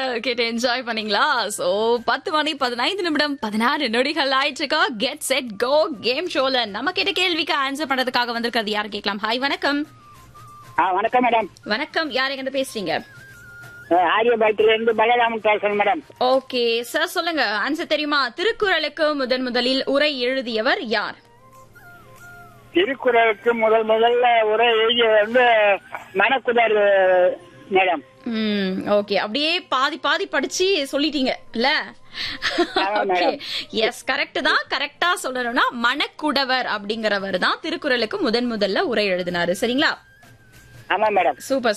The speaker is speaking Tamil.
கேட்டு என்ஜாய் பண்ணீங்களா சோ பத்து மணி பதினைந்து நிமிடம் பதினாறு நொடிகள் ஆயிடுச்சுக்கா கெட் செட் கோ கேம் ஷோல நம்ம கேட்ட கேள்விக்கு ஆன்சர் பண்றதுக்காக வந்திருக்கிறது யாரு கேட்கலாம் ஹாய் வணக்கம் ஆ வணக்கம் மேடம் வணக்கம் யார் எங்க பேசுறீங்க ஆரியபாட்டில இருந்து பலராமன் பேசுறேன் மேடம் ஓகே சார் சொல்லுங்க ஆன்சர் தெரியுமா திருக்குறளுக்கு முதன் முதலில் உரை எழுதியவர் யார் திருக்குறளுக்கு முதல் முதல்ல உரை எழுதிய வந்து மணக்குதார் மேடம் ம் ஓகே அப்படியே பாதி பாதி படிச்சு சொல்லிட்டீங்க இல்ல ஆமா, ஓகே madam. எஸ் கரெக்ட் தான் கரெக்டா சொல்லணும்னா மணக்குடவர் அப்படிங்கிறவர் தான் திருக்குறளுக்கு முதன் முதல்ல உரை எழுதினாரு சரிங்களா ஆமா மேடம் சூப்பர்